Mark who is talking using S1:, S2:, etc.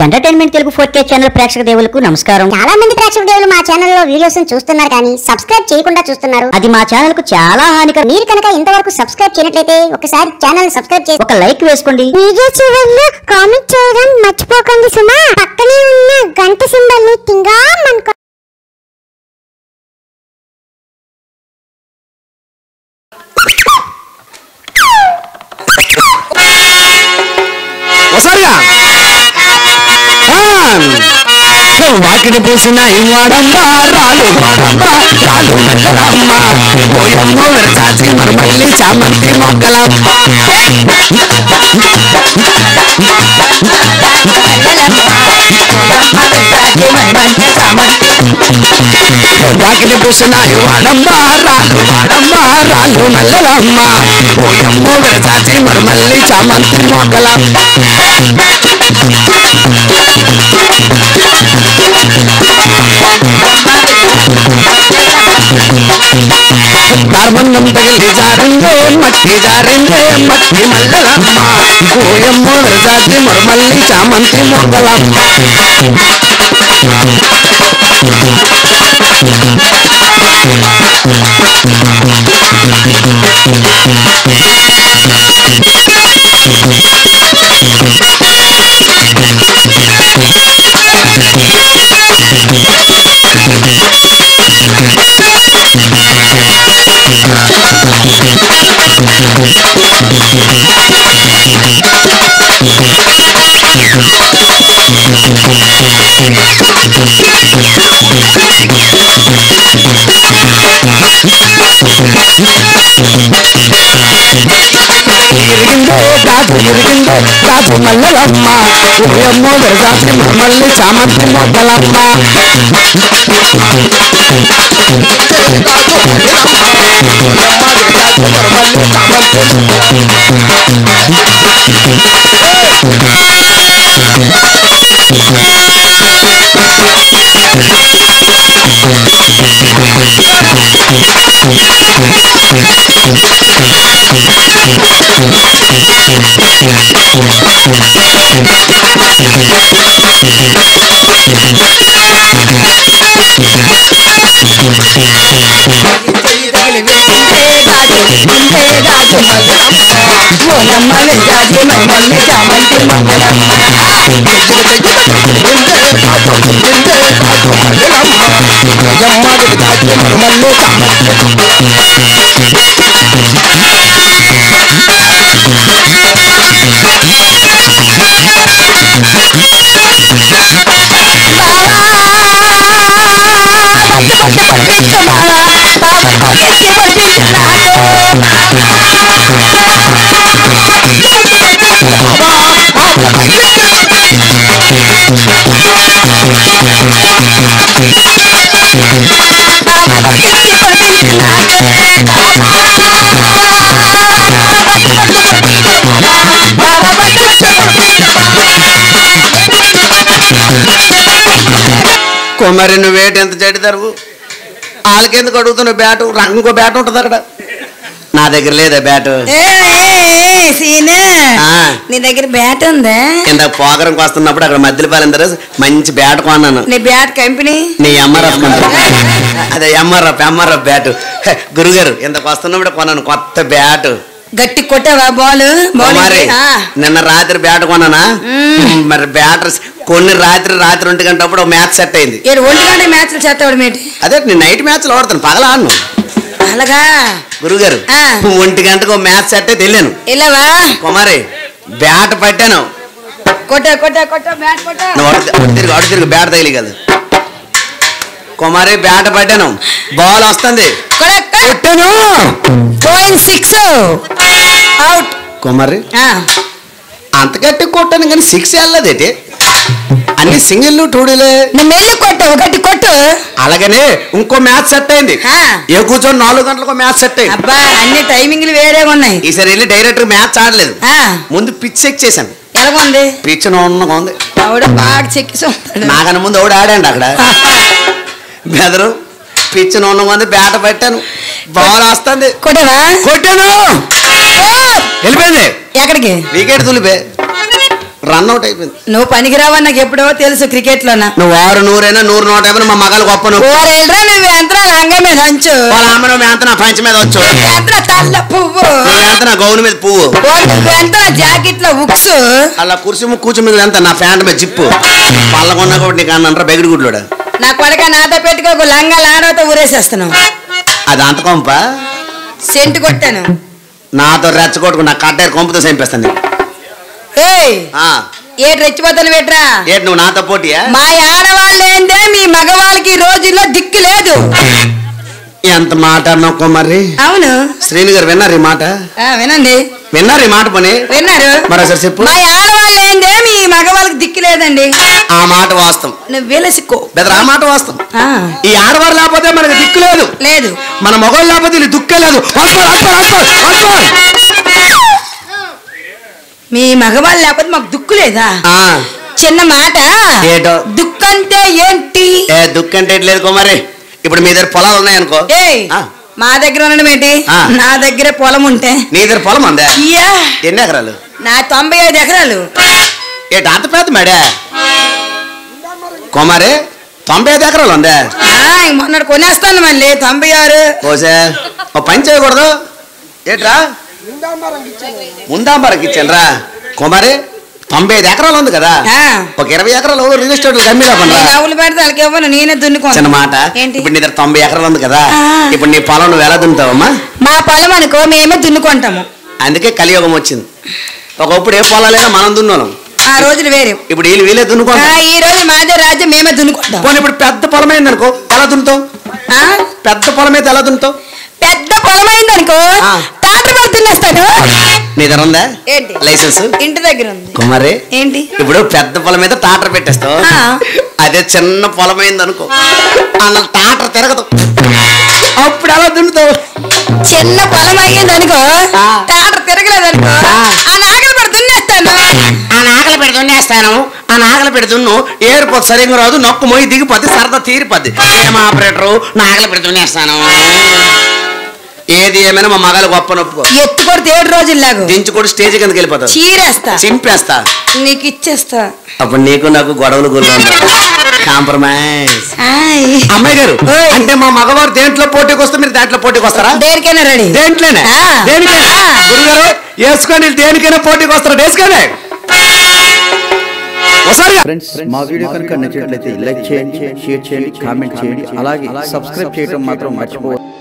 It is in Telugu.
S1: Entertainment Telugu four K channel ప్రేక్షక దేవులకు నమస్కారం
S2: చాలా మంది ప్రేక్షక దేవులు మా ఛానల్లో వీడియోస్ చూస్తున్నారు కానీ సబ్స్క్రైబ్ చేయకుండా చూస్తున్నారు
S1: అది మా ఛానల్ కు చాలా హానికరం
S2: మీరు కనుక ఇంతవరకు సబ్స్క్రైబ్ చేయనట్లయితే ఒకసారి ఛానల్ సబ్స్క్రైబ్ చేసి
S1: ఒక లైక్ వేసుకోండి
S2: వీడియో చివరిలో కామెంట్ చేయడం మర్చిపోకండి సుమా పక్కనే ఉన్న గంట సింబల్ ని తింగా మనకు
S3: ఒకసారిగా వాకిటి పూసిన ఇవ్వడమ్మా రాలు వాడమ్మా రాలు నల్లరమ్మ పోయమ్మ విరచాచి మరి మళ్ళీ చామంతి మొక్కలమ్మ వాకిటి పూసిన ఇవ్వడమ్మా రాలు వాడమ్మా రాలు నల్లరమ్మ పోయమ్మ విరచాచి మరి మళ్ళీ చామంతి మొక్కలమ్మ కార్బంధం తగిలి జారిందే మట్టి జారిందే మట్టి మల్లెలమ్మ ఓయమ్మ విరజాతి మరుమల్లి చామంతి మొగ్గలమ్మ ఇరిగిందో కాదు ఇరిగిందో కాదు మల్లెలమ్మ ఓయమ్మ విరజాతి మరుమల్లి చామంతి మొగ్గలమ్మ కుమారి నువ్వేటి ఎంత చెడు తరువు వాళ్ళకెందుకు అడుగుతున్నావు బ్యాటు రా- ఇంకో బ్యాట్ ఉంటుంది అక్కడ నా దగ్గర లేదా బ్యాటు
S4: ఏ, ఏ, ఏ, సీను
S3: ఆ.
S4: నీ దగ్గర బ్యాట్ ఉందా
S3: ఇంత పోకరంకి వస్తున్నప్పుడు అక్కడ మధ్యపాలెం దగ్గర మంచి బ్యాట్ కొన్నాను
S4: నీ బ్యాట్ కంపెనీ
S3: నీ ఎంఆర్ఎఫ్ అదే ఎంఆర్ఎఫ్ ఎంఆర్ఎఫ్ బ్యాట్ హే, గురుగారు ఇంతకు వస్తున్నప్పుడు కొన్నాను కొత్త బ్యాట్
S4: గట్టి కొట్టావా బాల్
S3: మరి నిన్న రాత్రి బ్యాట్ కొన్నానా మరి బ్యాట్ కొన్ని రాత్రి రాత్రి ఒంటి గంట అప్పుడు మ్యాచ్ సెట్ అయింది
S4: ఏడు ఒంటి గంట మ్యాచ్లు చేస్తాడు మేటి
S3: అదే నేను నైట్ మ్యాచ్లు ఆడతాను పగల ఆడను
S4: అలాగా
S3: గురుగారు
S4: ఆ.
S3: ఒంటి గంటకు ఓ మ్యాచ్ సెట్ అయితే వెళ్ళాను
S4: వెళ్ళావా
S3: కుమారి బ్యాట్ పట్టాను
S4: కొట్టా కొట్టా కొట్టా బ్యాట్ కొట్టా
S3: నువ్వు అటు అటు తిరిగి అటు తిరిగి బ్యాట్ తగిలి కదా కుమారి బ్యాట్ పట్టాను బాల్ వస్తుంది కొట్టాను
S4: పాయింట్ సిక్స్ అవుట్
S3: కుమారి అంత గట్టి కొట్టాను కానీ సిక్స్ వెళ్ళదేటి అన్ని సింగిల్ టూడీలే
S4: నువ్వు మెల్లి కొట్టు ఒకటి కొట్టు
S3: అలాగనే ఇంకో మ్యాచ్ సెట్ అయింది
S4: ఆ.
S3: ఏ కూర్చొని నాలుగు గంటలకు మ్యాచ్ సెట్ అయింది
S4: అబ్బా అన్ని టైమింగ్లు వేరేగా ఉన్నాయి
S3: ఈసారి వెళ్ళి డైరెక్ట్ మ్యాచ్ ఆడలేదు
S4: ఆ,
S3: ముందు పిచ్ చెక్ చేశాను
S4: ఎలాగుంది
S3: పిచ్ నూనగా ఉంది
S4: ఆవిడ బాగా చెక్కి ఉంటాడు
S3: నాకన్నా ముందు ఒకడు ఆడండి అక్కడ బెదరు పిచ్ నూనగా ఉంది బ్యాట పెట్టాను బాల్ వస్తుంది
S4: కొట్టావా
S3: కొట్టాను
S4: ఓ!
S3: వెళ్ళిపోయింది
S4: ఎక్కడికి
S3: వికెట్ తులిపే రన్ అవుట్ అయిపోయింది
S4: నువ్వు పనికిరావని నాకు ఎప్పుడో తెలుసు క్రికెట్ లోన
S3: నువ్వు ఆరు నూరైనా నూరు నూట యాభై మా మగాలు గొప్ప నువ్వు
S4: ఓరేళ్ళరా నువ్వు ఎంత రంగం మీద హంచు
S3: వాళ్ళ అమ్మ నువ్వు ఎంత నా పంచ మీద వచ్చు
S4: ఎంత తల్ల పువ్వు
S3: నువ్వు ఎంత నా గౌను మీద పువ్వు
S4: ఓ నువ్వెంత జాకెట్ లో ఉక్స్
S3: అలా కుర్చీ ము- కూర్చో మీద ఎంత నా ప్యాంట్ మీద జిప్పు పళ్ళకున్నా కాబట్టి నీకు అన్నంటారా బెగిడి గుడ్లోడా
S4: నా కొడక నాతో పెట్టుకోకు లంగా లాడవతో ఊరేసేస్తున్నావు
S3: అది అంత కొంప
S4: సెంటు కొట్టాను
S3: నాతో రెచ్చగొట్టుకు నా కట్టారు కొంపతో చంపేస్తాను నీకు.
S4: ఏయ్
S3: ఆ
S4: ఏ రెచ్చిపోతాను పెట్టరా
S3: ఏంటి నువ్వు నాతో పోటీయా
S4: మా ఆడవాళ్ళు ఏందే మీ మగవాళ్ళకి ఈ రోజుల్లో దిక్కు లేదు
S3: ఎంత మాట అన్నావు కుమారి
S4: అవును
S3: శ్రీని గారు విన్నారు ఈ మాట
S4: ఆ, వినండి
S3: విన్నారు ఈ మాట పని
S4: విన్నారు
S3: మరోసారి చెప్పు
S4: మా ఆడవాళ్ళు ఏందే మీ మగవాళ్ళకి దిక్కు లేదండి
S3: ఆ మాట వాస్తవం
S4: నువ్వు వెలసికో
S3: బెదర్ ఆ మాట వాస్తవం
S4: ఆ,
S3: ఈ ఆడవారు లేకపోతే మనకి దిక్కు లేదు
S4: లేదు
S3: మన మొగలు లేకపోతే వీళ్ళు దుక్కే లేదు అక్బర్, అక్బర్, అక్బర్, అక్బర్.
S4: మీ మగవాళ్ళు లేకపోతే మాకు దుక్కు లేదా
S3: ఆ,
S4: చిన్న మాట
S3: ఏటో?
S4: దుక్కు అంటే ఏంటి
S3: ఏ దుక్కు అంటే లేదు కుమారి ఇప్పుడు మీ దగ్గర పొలాలు ఉన్నాయనుకో
S4: ఏయ్
S3: ఆ,
S4: మా దగ్గర ఉండడం ఏంటి
S3: ఆ.
S4: నా దగ్గర పొలం ఉంటే
S3: నీ దగ్గర పొలం ఉందా
S4: ఇయ్యా
S3: ఎన్ని ఎకరాలు
S4: నా తొంభై ఐదు ఎకరాలు
S3: ఏంటి అంత పెద్ద మేడే కుమారి తొంభై ఐదు ఎకరాలు ఉందా
S4: ఆ, ఇంక మొన్నటి కొనేస్తాను మళ్ళీ తొంభై ఆరు
S3: ఓసే ఓ పని చేయకూడదు ఏట్రా ముందాంబరకి ఇచ్చాను రా కుమారి తొంభై ఐదు ఎకరాలు ఉంది కదా
S4: ఆ.
S3: ఒక ఇరవై ఎకరాలు రియల్ ఎస్టేట్ కమ్మిగా
S4: నేను ఆవులు పెడితే వాళ్ళకి ఇవ్వను నేనే
S3: చిన్న
S4: దున్నుకోను
S3: మాట
S4: ఏంటి
S3: ఇప్పుడు నీ దగ్గర తొంభై ఎకరాలు ఉంది కదా
S4: ఆ.
S3: ఇప్పుడు నీ పొలం నువ్వు ఎలా దున్నుతావమ్మా
S4: మా పొలం అనుకో మేమే దున్నుకుంటాము
S3: అందుకే కలియుగం వచ్చింది ఒకప్పుడు ఏ పొలాలైనా మనం దున్నాం
S4: ఆ రోజులు వేరే
S3: ఇప్పుడు వీళ్ళు వీళ్ళే
S4: ఆ,
S3: దున్నుకుంటాం
S4: ఈ రోజు మాదే రాజ్యం మేమే దున్నుకుంటాం
S3: పోనీ ఇప్పుడు పెద్ద పొలం అయింది అనుకో ఎలా దున్నుతావు
S4: ఆ,
S3: పెద్ద పొలం అయితే ఎలా దున్నుతావు
S4: పెద్ద పొలం అయిందనుకో
S3: ఆ.
S4: తాట పడి దున్నేస్తాను
S3: నీ దగ్గర ఉందా
S4: ఏంటి
S3: లైసెన్స్
S4: ఇంటి దగ్గర ఉంది
S3: కుమారి
S4: ఏంటి
S3: ఇప్పుడు పెద్ద పొలం మీద టాటర్ పెట్టేస్తావు
S4: ఆ.
S3: అదే చిన్న పొలం అయింది అనుకో అన్న టాటర్ తిరగదు అప్పుడు ఎలా దున్నుతావు
S4: చిన్న పొలం అయ్యింది అనుకో
S3: ఆ.
S4: తాట తిరగలేదు అనుకో
S3: ఆ.
S4: ఆ నాగలు పడి దున్నేస్తాను
S3: ఆ నాగలి పెడి దున్నేస్తాను ఆ నాగలి పెడి దున్ను ఏరుపోతే సరిగ్గా రాదు నొక్కు మోయి దిగిపోద్ది సరదా తీరిపోద్ది ఏం ఆపరేటరు నాగలి పెడి దున్నేస్తాను ఏది ఏమైనా మా మగాలు గొప్ప నొప్పుకో
S4: ఎత్తు కొడితే ఏడు రోజులు లాగు
S3: దించి కూడా స్టేజ్ కిందకి వెళ్ళిపోతావు
S4: చీరేస్తా
S3: చింపేస్తా
S4: నీకు ఇచ్చేస్తా
S3: అప్పుడు నీకు నాకు గొడవలు గుర్రు కాంప్రమైజ్
S4: ఆయ్.
S3: అమ్మాయి గారు
S4: ఓయ్.
S3: అంటే మా మగవారు దేంట్లో పోటీకి వస్తే మీరు దాంట్లో పోటీకి వస్తారా
S4: దేనికైనా రెడీ
S3: దేంట్లోనే
S4: ఆ.
S3: దేనికైనా
S4: ఆ.
S3: గురుగారు వేసుకోండి దేనికైనా పోటీకి వస్తారా వేసుకోండి ఒకసారిగా
S5: ఫ్రెండ్స్ మా వీడియో కనుక నచ్చినట్లయితే లైక్ చేయండి షేర్ చేయండి కామెంట్ చేయండి అలాగే సబ్స్క్రైబ్ చేయడం మాత్రం మర్చిపోవద్దు